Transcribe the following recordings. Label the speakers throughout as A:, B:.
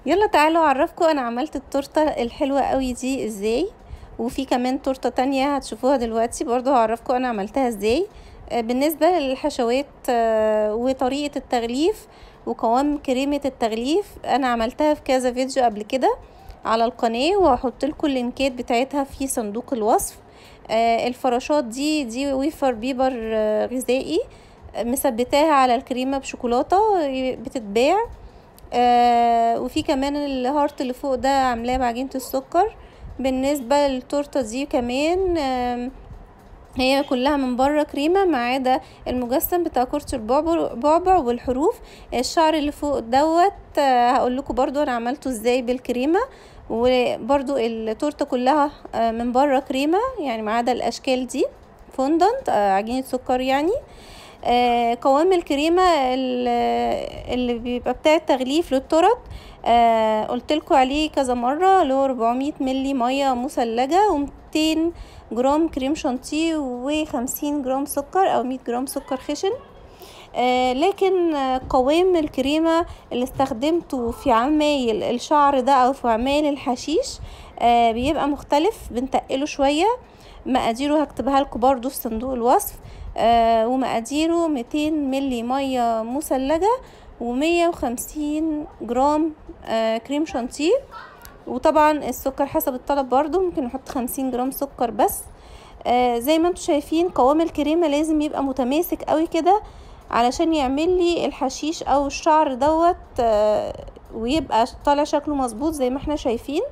A: يلا تعالوا اعرفكم انا عملت التورته الحلوه قوي دي ازاي وفي كمان تورته تانية هتشوفوها دلوقتي برضو هعرفكم انا عملتها ازاي آه، بالنسبه للحشوات آه، وطريقه التغليف وقوام كريمه التغليف انا عملتها في كذا فيديو قبل كده على القناه وهحط لكم اللينكات بتاعتها في صندوق الوصف آه، الفراشات دي دي ويفر بيبر آه، غذائي آه، مثبتاها على الكريمه بشوكولاته بتتباع آه وفي كمان الهارت اللي فوق ده عاملاه بعجينة السكر بالنسبة للتورتة دي كمان آه هي كلها من بره كريمة ما عدا المجسم بتاع كرة البعبع والحروف الشعر اللي فوق دوت آه هقول لكم برضو انا عملته ازاي بالكريمة وبرضو التورتة كلها آه من بره كريمة يعني ما عدا الاشكال دي فوندنت آه عجينة سكر يعني آه قوام الكريمة اللي بيبقى بتاع التغليف للترط آه قلت لكم عليه كذا مرة اللي هو 400 ملي مية مثلجة و200 جرام كريم شانتيه و50 جرام سكر او 100 جرام سكر خشن آه لكن قوام الكريمة اللي استخدمته في عمايل الشعر ده او في عمايل الحشيش آه بيبقى مختلف بنتقله شوية مقاديره هكتبها لكم برضو في صندوق الوصف آه ومقاديره 200 ملي مية مثلجة ومية وخمسين جرام آه كريم شانتيه وطبعا السكر حسب الطلب برضو ممكن نحط خمسين جرام سكر بس آه زي ما انتم شايفين قوام الكريمة لازم يبقى متماسك قوي كده علشان يعمل لي الحشيش او الشعر دوت آه ويبقى طالع شكله مظبوط زي ما احنا شايفين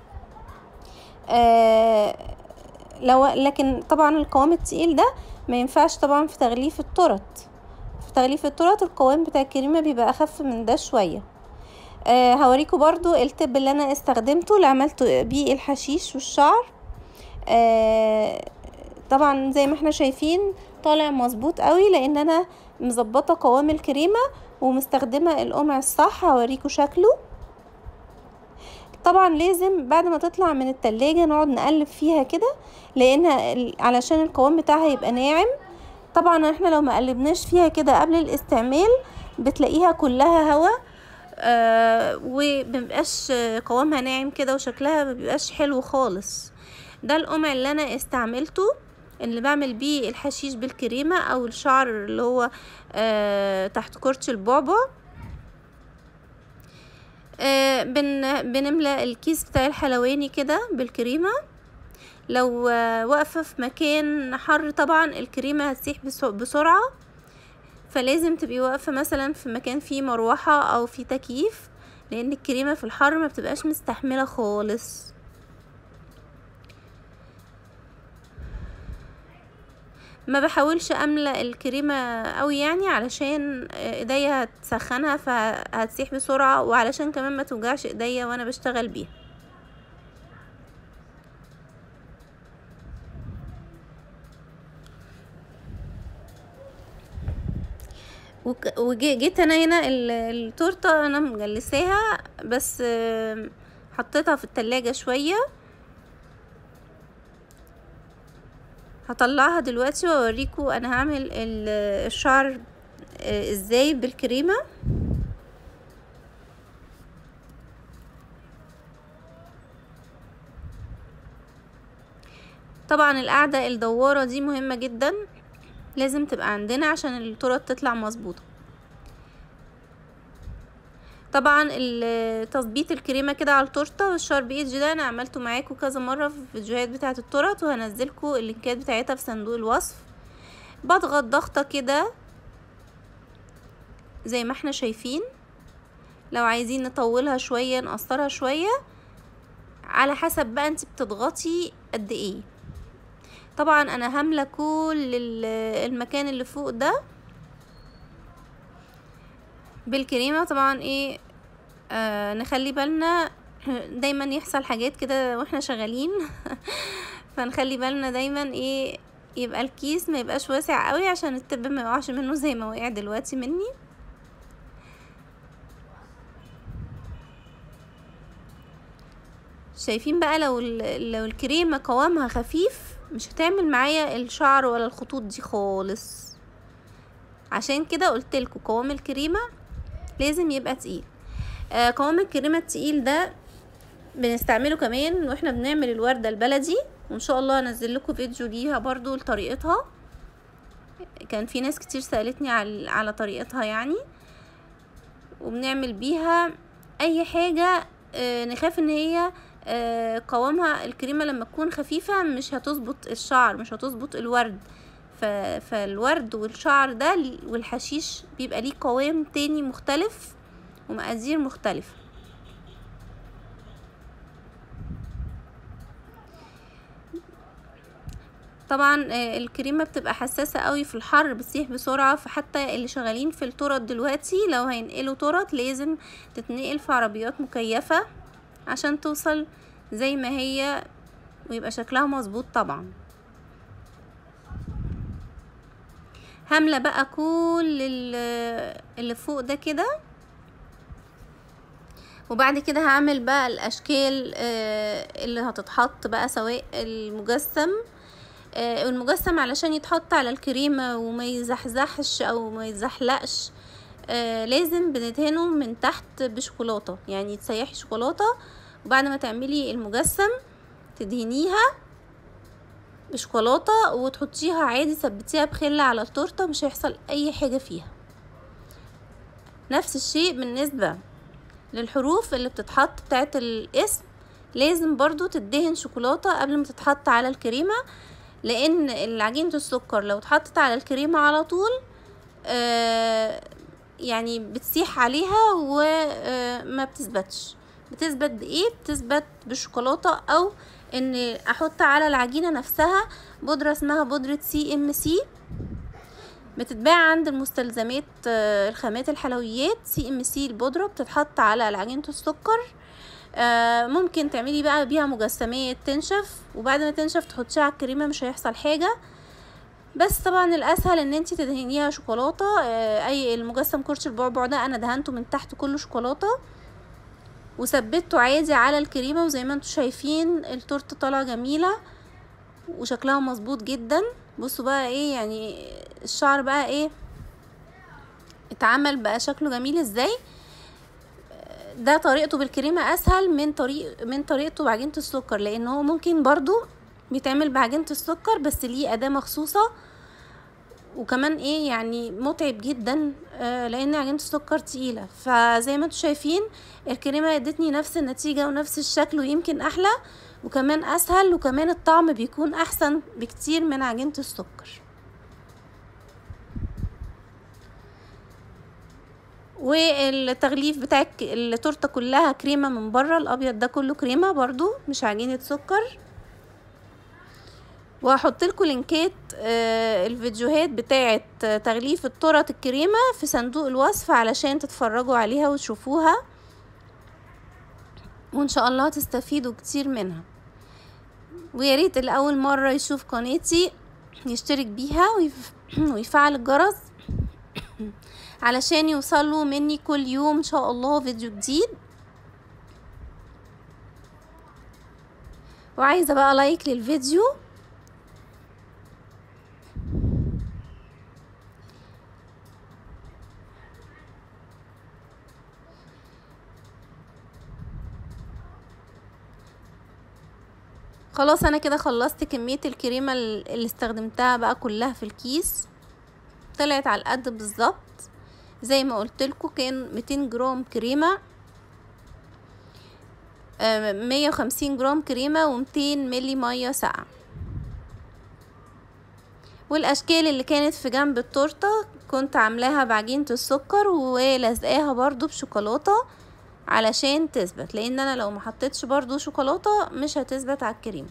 A: آه لو لكن طبعا القوام التقيل ده ما ينفعش طبعا في تغليف التورت في تغليف التورت القوام بتاع الكريمه بيبقى اخف من ده شويه آه هوريكم برضو التب اللي انا استخدمته اللي عملت بيه الحشيش والشعر آه طبعا زي ما احنا شايفين طالع مظبوط قوي لان انا مظبطه قوام الكريمه ومستخدمه القمع الصح هوريكم شكله طبعا لازم بعد ما تطلع من التلاجة نقعد نقلب فيها كده لانها علشان القوام بتاعها يبقى ناعم طبعا احنا لو ما قلبناش فيها كده قبل الاستعمال بتلاقيها كلها هوا آه ومبقاش قوامها ناعم كده وشكلها مبيبقاش حلو خالص ده القمع اللي انا استعملته اللي بعمل بيه الحشيش بالكريمة او الشعر اللي هو آه تحت كرة البعبع آه بن بنملى الكيس بتاع الحلواني كده بالكريمة لو آه واقفة في مكان حر طبعا الكريمة هتسيح بسرعة فلازم تبقي واقفة مثلا في مكان فيه مروحة او فيه تكييف لان الكريمة في الحر ما بتبقاش مستحملة خالص ما بحاولش املى الكريمه قوي يعني علشان ايديا هتسخنها فهتسيح بسرعه وعلشان كمان ما توجعش ايديا وانا بشتغل بيها وجيت انا هنا التورته انا مجلساها بس حطيتها في التلاجة شويه هطلعها دلوقتي واوريكم انا هعمل الشعر ازاي بالكريمة طبعا القاعدة الدوارة دي مهمة جدا لازم تبقى عندنا عشان التورت تطلع مظبوطة طبعا تظبيط الكريمه كده على التورته والشارب ايدج ده انا عملته معاكم كذا مره في الفيديوهات بتاعه التورت وهنزلكم اللينكات بتاعتها في صندوق الوصف بضغط ضغطه كده زي ما احنا شايفين لو عايزين نطولها شويه نقصرها شويه على حسب بقى انت بتضغطي قد ايه طبعا انا هملى كل المكان اللي فوق ده بالكريمه طبعا ايه آه نخلي بالنا دايما يحصل حاجات كده واحنا شغالين فنخلي بالنا دايما ايه يبقى الكيس ما يبقاش واسع قوي عشان التب ما يقعش منه زي ما وقع دلوقتي مني شايفين بقى لو لو الكريمه قوامها خفيف مش هتعمل معايا الشعر ولا الخطوط دي خالص عشان كده قلت لكم قوام الكريمه لازم يبقى تقيل آه قوام الكريمه التقيل ده بنستعمله كمان واحنا بنعمل الورده البلدي وان شاء الله انزل لكم فيديو ليها برضو لطريقتها كان في ناس كتير سالتني على على طريقتها يعني وبنعمل بيها اي حاجه آه نخاف ان هي آه قوامها الكريمه لما تكون خفيفه مش هتظبط الشعر مش هتظبط الورد فالورد والشعر ده والحشيش بيبقى ليه قوام تاني مختلف ومقادير مختلفه طبعا الكريمة بتبقى حساسة قوي في الحر بتسيح بسرعة فحتى اللي شغالين في التورت دلوقتي لو هينقلوا تورت لازم تتنقل في عربيات مكيفة عشان توصل زي ما هي ويبقى شكلها مظبوط طبعا هملة بقى كل اللي فوق ده كده وبعد كده هعمل بقى الاشكال اللي هتتحط بقى سواء المجسم المجسم علشان يتحط على الكريمة وما يزحزحش او ما يتزحلقش لازم بندهنه من تحت بشوكولاتة يعني تسيحي شوكولاتة وبعد ما تعملي المجسم تدهنيها بشوكولاتة وتحطيها عادي ثبتيها بخلة على التورتة مش هيحصل اي حاجة فيها نفس الشيء بالنسبة للحروف اللي بتتحط بتاعت الاسم لازم برضو تدهن شوكولاتة قبل ما تتحط على الكريمة لان عجينة السكر لو اتحطت على الكريمة على طول آه يعني بتسيح عليها وما بتثبتش بتثبت بايه بتثبت بالشوكولاتة او ان احط على العجينة نفسها بودرة اسمها بودرة سي ام سي بتتباع عند المستلزمات الخامات الحلويات سي ام سي البودرة بتتحط على عجينة السكر آه ممكن تعملي بقى بيها مجسمات تنشف وبعد ما تنشف تحطيها على الكريمه مش هيحصل حاجه بس طبعا الاسهل ان انت تدهنيها شوكولاته آه اي المجسم كرش البعبع ده انا دهنته من تحت كله شوكولاته وثبته عادي على الكريمه وزي ما انتم شايفين التورته طالعه جميله وشكلها مظبوط جدا بصوا بقى ايه يعني الشعر بقى ايه اتعمل بقى شكله جميل ازاي ده طريقته بالكريمة اسهل من طريق من طريقته بعجينة السكر لان هو ممكن برضو بيتعمل بعجينة السكر بس ليه اداة مخصوصة وكمان ايه يعني متعب جدا آه لان عجينة السكر تقيلة فزي ما انتم شايفين الكريمة ادتني نفس النتيجة ونفس الشكل ويمكن احلى وكمان اسهل وكمان الطعم بيكون احسن بكتير من عجينة السكر والتغليف بتاع التورته كلها كريمه من بره الابيض ده كله كريمه برضو مش عجينه سكر وهحط لكم لينكات الفيديوهات بتاعه تغليف التورت الكريمه في صندوق الوصف علشان تتفرجوا عليها وتشوفوها وان شاء الله تستفيدوا كتير منها ويا ريت اللي اول مره يشوف قناتي يشترك بيها ويفعل الجرس علشان يوصلوا مني كل يوم ان شاء الله فيديو جديد وعايزة بقى لايك للفيديو خلاص انا كده خلصت كمية الكريمة اللي استخدمتها بقى كلها في الكيس طلعت على القد بالظبط زي ما قلت لكم كان 200 جرام كريمه مية وخمسين جرام كريمه ومتين ملي ميه ساقعه والاشكال اللي كانت في جنب التورته كنت عاملاها بعجينه السكر ولزقاها برضو بشوكولاته علشان تثبت لان انا لو ما حطيتش برضو شوكولاته مش هتثبت على الكريمه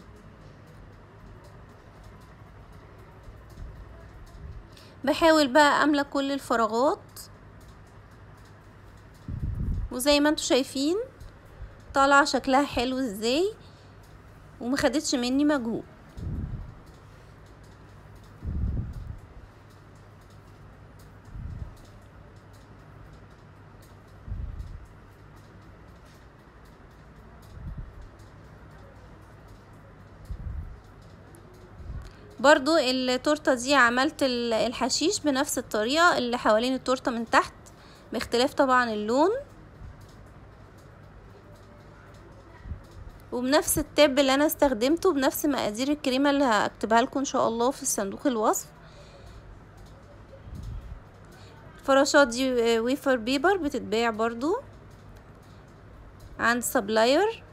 A: بحاول بقى املى كل الفراغات وزي ما انتوا شايفين طالعه شكلها حلو ازاي ومخدتش مني مجهود برضو التورتة دي عملت الحشيش بنفس الطريقة اللي حوالين التورتة من تحت باختلاف طبعا اللون وبنفس التاب اللي انا استخدمته بنفس مقادير الكريمه اللي هكتبها لكم ان شاء الله في صندوق الوصف الفراشات دي ويفر بيبر بتتباع برضو عند سبلاير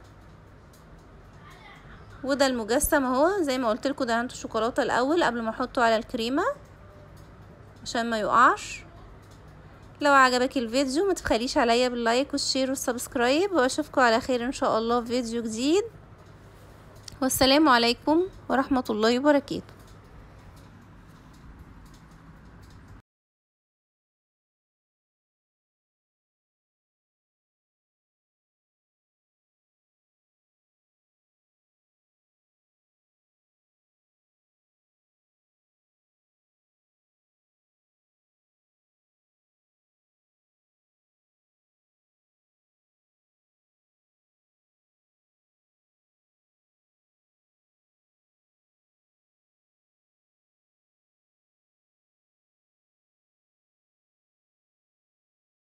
A: وده المجسم اهو زي ما قلت لكم دهنته شوكولاته الاول قبل ما احطه على الكريمه عشان ما يقعش لو عجبك الفيديو ما تبخليش عليا باللايك والشير والسبسكرايب واشوفكم على خير ان شاء الله في فيديو جديد والسلام عليكم ورحمه الله وبركاته